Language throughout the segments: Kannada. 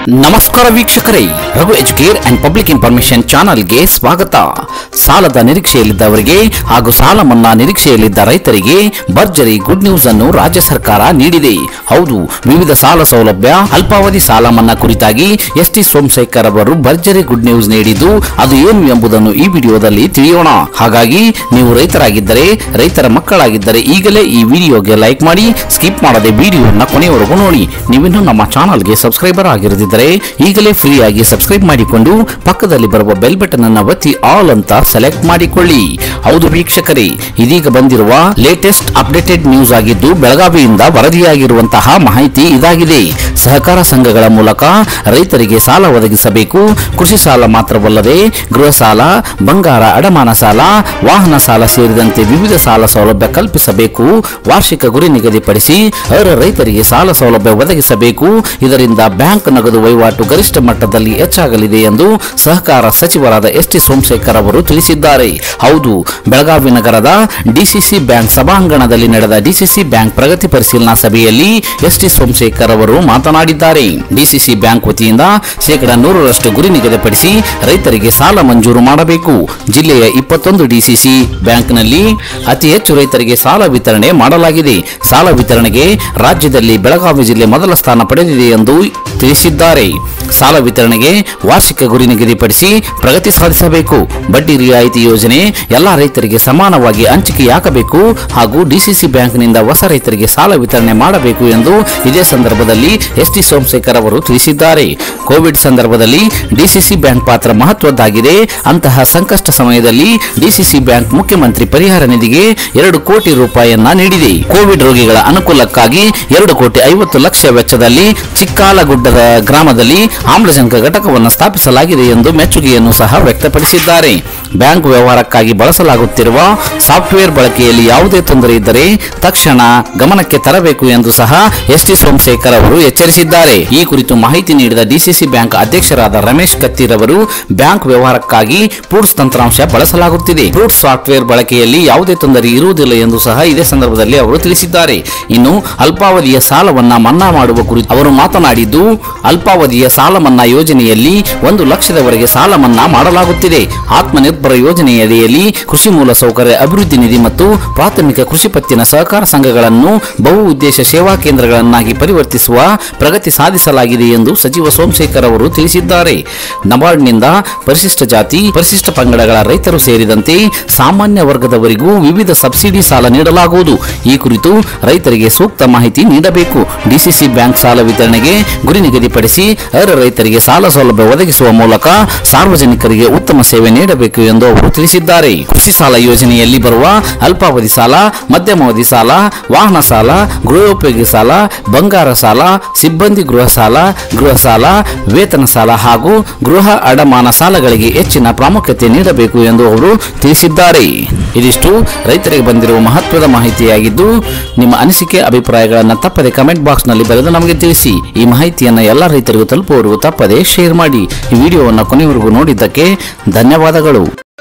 ನಮಸ್ಕಾರ ವೀಕ್ಷಕರೇ Raghu educare and public information ಚಾನಲ್ಗೆ ಸ್ವಾಗತ ಸಾಲದ ನಿರೀಕ್ಷೆಯಲ್ಲಿದ್ದವರಿಗೆ ಹಾಗೂ ಸಾಲ ಮನ್ನಾ ನಿರೀಕ್ಷೆಯಲ್ಲಿದ್ದ ರೈತರಿಗೆ ಭರ್ಜರಿ ಗುಡ್ ನ್ಯೂಸ್ ಅನ್ನು ರಾಜ್ಯ ಸರ್ಕಾರ ನೀಡಿದೆ ಹೌದು ವಿವಿಧ ಸಾಲ ಸೌಲಭ್ಯ ಅಲ್ಪಾವಧಿ ಸಾಲ ಮನ್ನಾ ಕುರಿತಾಗಿ ಎಸ್ ಟಿ ಸೋಮಶೇಖರ್ ಅವರು ಭರ್ಜರಿ ಗುಡ್ ನ್ಯೂಸ್ ನೀಡಿದ್ದು ಅದು ಏನು ಎಂಬುದನ್ನು ಈ ವಿಡಿಯೋದಲ್ಲಿ ತಿಳಿಯೋಣ ಹಾಗಾಗಿ ನೀವು ರೈತರಾಗಿದ್ದರೆ ರೈತರ ಮಕ್ಕಳಾಗಿದ್ದರೆ ಈಗಲೇ ಈ ವಿಡಿಯೋಗೆ ಲೈಕ್ ಮಾಡಿ ಸ್ಕಿಪ್ ಮಾಡದೆ ವಿಡಿಯೋನ ಕೊನೆಯವರೆಗೂ ನೋಡಿ ನೀವಿನ್ನೂ ನಮ್ಮ ಚಾನಲ್ಗೆ ಸಬ್ಸ್ಕ್ರೈಬರ್ ಆಗಿರದಿದ್ದರೆ ಈಗಲೇ ಫ್ರೀ ಆಗಿ ಸಬ್ಸ್ಕ್ರೈಬ್ ಮಾಡಿಕೊಂಡು ಪಕ್ಕದಲ್ಲಿ ಬರುವ ಬೆಲ್ ಬಟನ್ ಅನ್ನು ಒತ್ತಿ ಆಲ್ ಅಂತ ಸೆಲೆಕ್ಟ್ ಮಾಡಿಕೊಳ್ಳಿ ಹೌದು ವೀಕ್ಷಕರೇ ಇದೀಗ ಬಂದಿರುವ ಲೇಟೆಸ್ಟ್ ಅಪ್ಡೇಟೆಡ್ ನ್ಯೂಸ್ ಆಗಿದ್ದು ಬೆಳಗಾವಿಯಿಂದ ವರದಿಯಾಗಿರುವಂತಹ ಮಾಹಿತಿ ಇದಾಗಿದೆ ಸಹಕಾರ ಸಂಘಗಳ ಮೂಲಕ ರೈತರಿಗೆ ಸಾಲ ಒದಗಿಸಬೇಕು ಕೃಷಿ ಸಾಲ ಮಾತ್ರವಲ್ಲದೆ ಗೃಹ ಸಾಲ ಬಂಗಾರ ಅಡಮಾನ ಸಾಲ ವಾಹನ ಸಾಲ ಸೇರಿದಂತೆ ವಿವಿಧ ಸಾಲ ಸೌಲಭ್ಯ ಕಲ್ಪಿಸಬೇಕು ವಾರ್ಷಿಕ ಗುರಿ ನಿಗದಿಪಡಿಸಿ ಅರ್ಹ ರೈತರಿಗೆ ಸಾಲ ಸೌಲಭ್ಯ ಒದಗಿಸಬೇಕು ಇದರಿಂದ ಬ್ಯಾಂಕ್ ನಗದು ವಹಿವಾಟು ಗರಿಷ್ಠ ಮಟ್ಟದಲ್ಲಿ ಹೆಚ್ಚಾಗಲಿದೆ ಎಂದು ಸಹಕಾರ ಸಚಿವರಾದ ಎಸ್ ಟಿ ಸೋಮಶೇಖರ್ ಅವರು ತಿಳಿಸಿದ್ದಾರೆ ಹೌದು ಬೆಳಗಾವಿ ನಗರದ ಡಿಸಿಸಿ ಬ್ಯಾಂಕ್ ಸಭಾಂಗಣದಲ್ಲಿ ನಡೆದ ಡಿಸಿಸಿ ಬ್ಯಾಂಕ್ ಪ್ರಗತಿ ಪರಿಶೀಲನಾ ಸಭೆಯಲ್ಲಿ ಎಸ್ ಟಿ ಸೋಮಶೇಖರ್ ಅವರು ಮಾತನಾಡಿದ್ದಾರೆ ಡಿಸಿಸಿ ಬ್ಯಾಂಕ್ ವತಿಯಿಂದ ಶೇಕಡ ನೂರರಷ್ಟು ಗುರಿ ನಿಗದಿಪಡಿಸಿ ರೈತರಿಗೆ ಸಾಲ ಮಂಜೂರು ಮಾಡಬೇಕು ಜಿಲ್ಲೆಯ ಇಪ್ಪತ್ತೊಂದು ಡಿಸಿಸಿ ಬ್ಯಾಂಕ್ನಲ್ಲಿ ಅತಿ ಹೆಚ್ಚು ರೈತರಿಗೆ ಸಾಲ ವಿತರಣೆ ಮಾಡಲಾಗಿದೆ ಸಾಲ ವಿತರಣೆಗೆ ರಾಜ್ಯದಲ್ಲಿ ಬೆಳಗಾವಿ ಜಿಲ್ಲೆ ಮೊದಲ ಸ್ಥಾನ ಪಡೆದಿದೆ ಎಂದು ತಿಳಿಸಿದ್ದಾರೆ ಸಾಲ ವಿತರಣೆಗೆ ವಾರ್ಷಿಕ ಗುರಿ ನಿಗದಿಪಡಿಸಿ ಪ್ರಗತಿ ಸಾಧಿಸಬೇಕು ಬಡ್ಡಿ ರಿಯಾಯಿತಿ ಯೋಜನೆ ಎಲ್ಲಾ ರೈತರಿಗೆ ಸಮಾನವಾಗಿ ಹಂಚಿಕೆಯಾಗಬೇಕು ಹಾಗೂ ಡಿಸಿಸಿ ಬ್ಯಾಂಕ್ನಿಂದ ಹೊಸ ರೈತರಿಗೆ ಸಾಲ ವಿತರಣೆ ಮಾಡಬೇಕು ಎಂದು ಇದೇ ಸಂದರ್ಭದಲ್ಲಿ ಎಸ್ ಟಿ ಸೋಮಶೇಖರ್ ಅವರು ತಿಳಿಸಿದ್ದಾರೆ ಕೋವಿಡ್ ಸಂದರ್ಭದಲ್ಲಿ ಡಿಸಿಸಿ ಬ್ಯಾಂಕ್ ಪಾತ್ರ ಮಹತ್ವದ್ದಾಗಿದೆ ಅಂತಹ ಸಂಕಷ್ಟ ಸಮಯದಲ್ಲಿ ಡಿಸಿಸಿ ಬ್ಯಾಂಕ್ ಮುಖ್ಯಮಂತ್ರಿ ಪರಿಹಾರ ನಿಧಿಗೆ ಎರಡು ಕೋಟಿ ರೂಪಾಯಿಯನ್ನ ನೀಡಿದೆ ಕೋವಿಡ್ ರೋಗಿಗಳ ಅನುಕೂಲಕ್ಕಾಗಿ ಎರಡು ಕೋಟಿ ಐವತ್ತು ಲಕ್ಷ ವೆಚ್ಚದಲ್ಲಿ ಚಿಕ್ಕಾಲಗುಡ್ಡದ ಗ್ರಾಮದಲ್ಲಿ ಆಮ್ಲಜನಕ ಘಟಕವನ್ನು ಸ್ಥಾಪಿಸಲಾಗಿದೆ ಎಂದು ಮೆಚ್ಚುಗೆಯನ್ನು ಸಹ ವ್ಯಕ್ತಪಡಿಸಿದ್ದಾರೆ ಬ್ಯಾಂಕ್ ವ್ಯವಹಾರಕ್ಕಾಗಿ ಬಳಸಲಾಗುತ್ತಿರುವ ಸಾಫ್ಟ್ವೇರ್ ಬಳಕೆಯಲ್ಲಿ ಯಾವುದೇ ತೊಂದರೆ ಇದ್ದರೆ ತಕ್ಷಣ ಗಮನಕ್ಕೆ ತರಬೇಕು ಎಂದು ಸಹ ಎಸ್ ಟಿ ಸೋಮಶೇಖರ್ ಅವರು ಎಚ್ಚರಿಸಿದ್ದಾರೆ ಈ ಕುರಿತು ಮಾಹಿತಿ ನೀಡಿದ ಡಿಸಿಸಿ ಬ್ಯಾಂಕ್ ಅಧ್ಯಕ್ಷರಾದ ರಮೇಶ್ ಕತ್ತೀರ್ ಅವರು ಬ್ಯಾಂಕ್ ವ್ಯವಹಾರಕ್ಕಾಗಿ ಫ್ರೂಟ್ಸ್ ತಂತ್ರಾಂಶ ಬಳಸಲಾಗುತ್ತಿದೆ ಫ್ರೂಟ್ಸ್ ಸಾಫ್ಟ್ವೇರ್ ಬಳಕೆಯಲ್ಲಿ ಯಾವುದೇ ತೊಂದರೆ ಇರುವುದಿಲ್ಲ ಎಂದು ಸಹ ಇದೇ ಸಂದರ್ಭದಲ್ಲಿ ಅವರು ತಿಳಿಸಿದ್ದಾರೆ ಇನ್ನು ಅಲ್ಪಾವಧಿಯ ಸಾಲವನ್ನ ಮನ್ನಾ ಮಾಡುವ ಕುರಿತು ಅವರು ಮಾತನಾಡಿದ್ದು ಅಲ್ಪಾವಧಿಯ ಸಾಲ ಮನ್ನಾ ಯೋಜನೆಯಲ್ಲಿ ಒಂದು ಲಕ್ಷದವರೆಗೆ ಸಾಲ ಮನ್ನಾ ಮಾಡಲಾಗುತ್ತಿದೆ ಆತ್ಮನಿರ್ಭರ ಯೋಜನೆಯಡಿಯಲ್ಲಿ ಕೃಷಿ ಮೂಲ ಸೌಕರ್ಯ ಅಭಿವೃದ್ಧಿ ನಿಧಿ ಮತ್ತು ಪ್ರಾಥಮಿಕ ಕೃಷಿ ಪತ್ತಿನ ಸಹಕಾರ ಸಂಘಗಳನ್ನು ಬಹು ಉದ್ದೇಶ ಸೇವಾ ಕೇಂದ್ರಗಳನ್ನಾಗಿ ಪರಿವರ್ತಿಸುವ ಪ್ರಗತಿ ಸಾಧಿಸಲಾಗಿದೆ ಎಂದು ಸಚಿವ ಸೋಮಶೇಖರ್ ಅವರು ತಿಳಿಸಿದ್ದಾರೆ ನಬಾರ್ಡ್ನಿಂದ ಪರಿಶಿಷ್ಟ ಜಾತಿ ಪರಿಶಿಷ್ಟ ಪಂಗಡಗಳ ರೈತರು ಸೇರಿದಂತೆ ಸಾಮಾನ್ಯ ವರ್ಗದವರಿಗೂ ವಿವಿಧ ಸಬ್ಸಿಡಿ ಸಾಲ ನೀಡಲಾಗುವುದು ಈ ಕುರಿತು ರೈತರಿಗೆ ಸೂಕ್ತ ಮಾಹಿತಿ ನೀಡಬೇಕು ಡಿಸಿಸಿ ಬ್ಯಾಂಕ್ ಸಾಲ ವಿತರಣೆಗೆ ಗುರಿ ನಿಗದಿಪಡಿಸಿ ಅರ್ಹ ರೈತರಿಗೆ ಸಾಲ ಸೌಲಭ್ಯ ಒದಗಿಸುವ ಮೂಲಕ ಸಾರ್ವಜನಿಕರಿಗೆ ಉತ್ತಮ ಸೇವೆ ನೀಡಬೇಕು ಎಂದು ಅವರು ತಿಳಿಸಿದ್ದಾರೆ ಕೃಷಿ ಸಾಲ ಯೋಜನೆಯಲ್ಲಿ ಬರುವ ಅಲ್ಪಾವಧಿ ಸಾಲ ಮಧ್ಯಮಾವಧಿ ಸಾಲ ವಾಹನ ಸಾಲ ಗೃಹೋಪಯೋಗಿ ಸಾಲ ಬಂಗಾರ ಸಾಲ ಸಿಬ್ಬಂದಿ ಗೃಹ ಸಾಲ ಗೃಹ ಸಾಲ ವೇತನ ಸಾಲ ಹಾಗೂ ಗೃಹ ಅಡಮಾನ ಸಾಲಗಳಿಗೆ ಹೆಚ್ಚಿನ ಪ್ರಾಮುಖ್ಯತೆ ನೀಡಬೇಕು ಎಂದು ಅವರು ತಿಳಿಸಿದ್ದಾರೆ ಇದಿಷ್ಟು ರೈತರಿಗೆ ಬಂದಿರುವ ಮಹತ್ವದ ಮಾಹಿತಿಯಾಗಿದ್ದು ನಿಮ್ಮ ಅನಿಸಿಕೆ ಅಭಿಪ್ರಾಯಗಳನ್ನು ತಪ್ಪದೆ ಕಮೆಂಟ್ ಬಾಕ್ಸ್ನಲ್ಲಿ ಬರೆದು ನಮಗೆ ತಿಳಿಸಿ ಈ ಮಾಹಿತಿಯನ್ನು ಎಲ್ಲ ರೈತರಿಗೂ ತಲುಪುವವರೆಗೂ ತಪ್ಪದೆ ಶೇರ್ ಮಾಡಿ ಈ ವಿಡಿಯೋವನ್ನು ಕೊನೆಯವರೆಗೂ ನೋಡಿದ್ದಕ್ಕೆ ಧನ್ಯವಾದಗಳು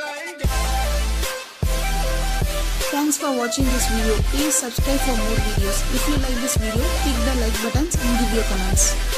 Thanks for watching this video. Please subscribe for more videos. If you like this video, click the like buttons and give your comments.